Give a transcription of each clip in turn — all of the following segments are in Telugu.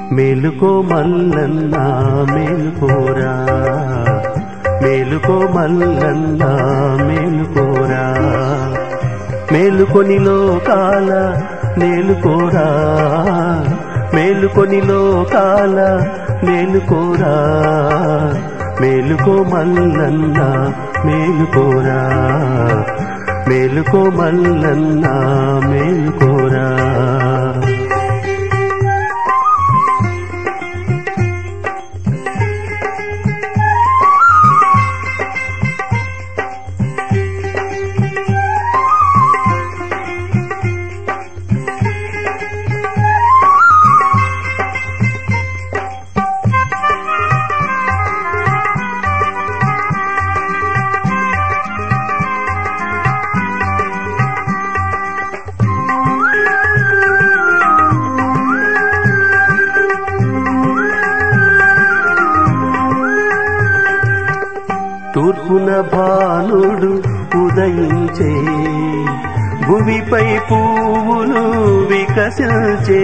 మేలుకో మల్లన్న మేలుకోరా మేలుకో మల్లన్న మేలుకోరా మేలుకొని లోకాల మేలుకోరా మేలుకొని లోకాల మేలుకోరా మేలుకో మల్లన్న మేలుకోరా మేలుకో మల్లన్న మేలుకోరా తూర్పున భానుడు ఉదయించే భువిపై పువ్వులు వికసించే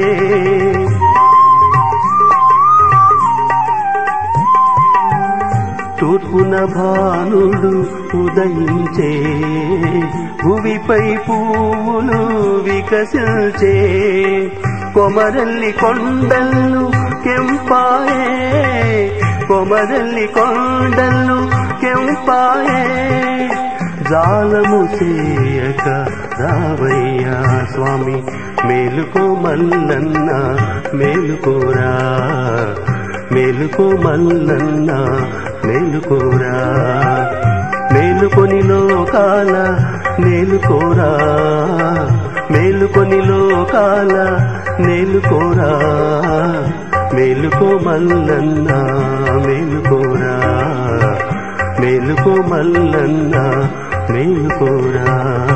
తూర్పున భానుడు ఉదయించే భువిపై పువ్వులు వికసించే కొమరల్లి కొండల్లు కెంపాయే కొమరల్లి కొండల్లు కెంపాయే జాలము చేయక రావయ్యా స్వామి మేలుకో మల్లన్న మేలుకోరా మేలుకో మల్లన్న మేలుకోరా మేలుకొని లోకాల మేలుకోరా మేలుకొని లోకాల మేలుకోరా మేలుకో మల్లన్న మేలుకోరా మేలుకో మల్లన్న మేలుకోరా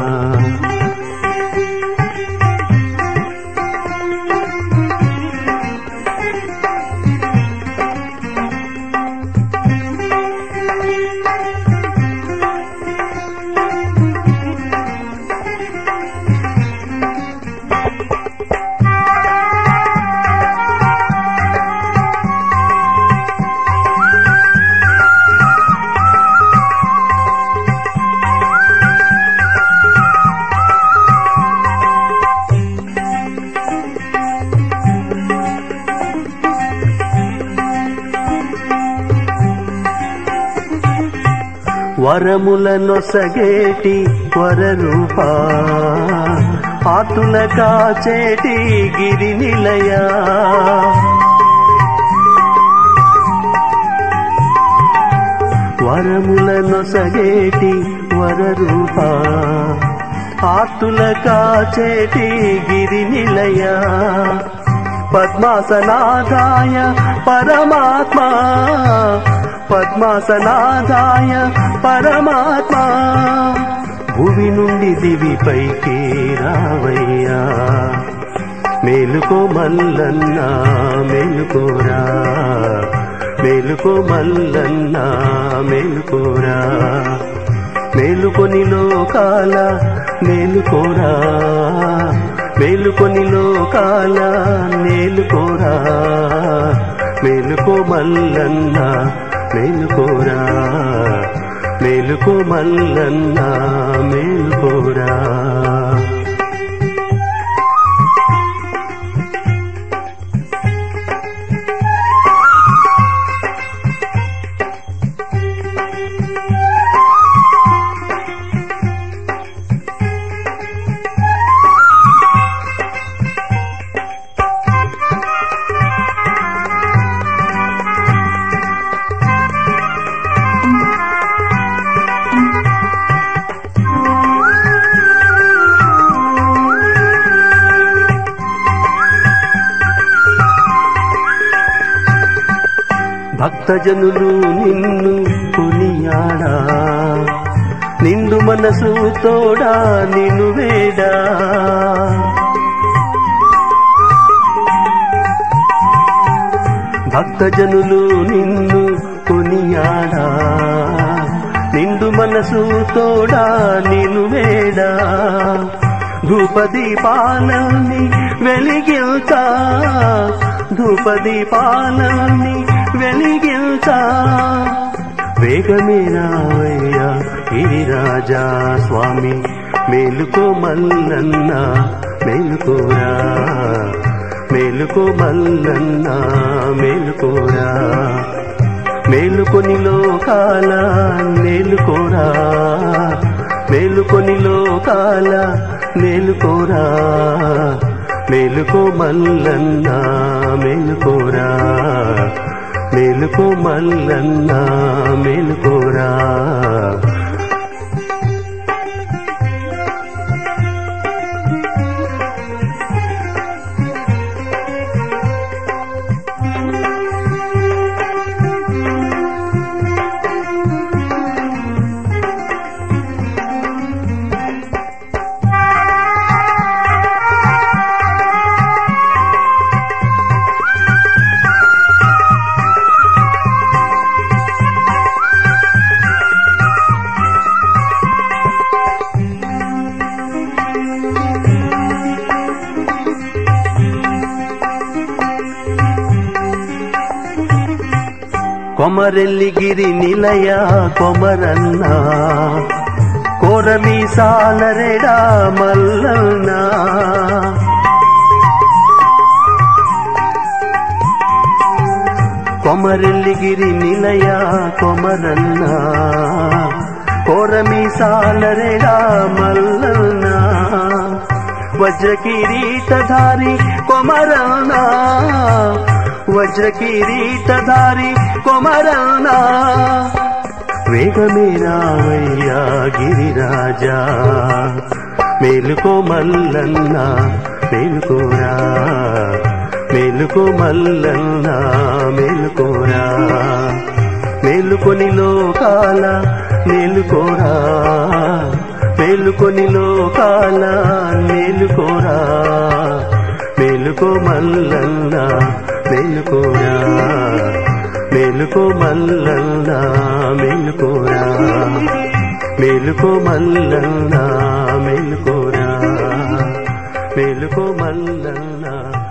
వరముల నొసగేటి వరరూపా ఆతుల కాచేటి గిరి నిలయా వరముల నొసగేటి వరరూపా ఆతుల కాచేటి గిరి నిలయా పద్మాసనాదాయ పరమాత్మా పద్మాసనాదాయ పరమాత్మా భూమి నుండి దివిపైకి రావయ్యా మేలుకో మల్లన్న మేలుకోరా మేలుకో మల్లన్న మేలుకోరా మేలుకొని లోకాల మేలుకోరా మేలుకొని లోకాల మేలుకోరా మేలుకో మల్లన్న మేలుకోరా మేలుకో మల్లన్న మేలుకోరా భక్తజనులు నిన్ను కొనియాడా నిండు మనసు తోడా నిన్ను వేడా భక్తజనులు నిన్ను కొనియాడా నిండు మనసు తోడా నిన్ను వేడా ధూపదీపాలని వెలిగిల్తా ధూపదీపాలని వెలిగిల్తా వేగమే రావయ్యా గిరిరాజా స్వామి మేలుకో మల్లన్న మేలుకోరా మేలుకో మల్లన్న మేలుకోరా మేలుకొని లోకాల మేలుకోరా మేలుకొని లోకాల మేలుకోరా మేలుకో మల్లన్న మేలుకోరా మేలుకో మల్లన్న మేలుకోరా కొమరెల్లిగిరి నిలయ కొమరన్న కోరమి సాలరెడా మల్లన్న కొమరెల్లిగిరి నిలయ కొమరన్న కోరమి సాలరెడా మల్లన్న వజ్ర కిరీటధారి కొమరన్న వజ్ర కిరీటధారి కొమరనా వేగమే రావయ్యా గిరిరాజా మేలుకో మల్లన్న మేలుకోరా మేలుకో మల్లన్న మేలుకోరా మేలుకొని లోకాల మేలుకోరా మేలుకొని లోకాల మేలుకోరా మేలుకో మల్లన్న మేలుకోరా మేలుకో మల్లన్న మేలుకోరా మేలుకో మల్లన్న మేలుకోరా మేలుకో మల్లన్న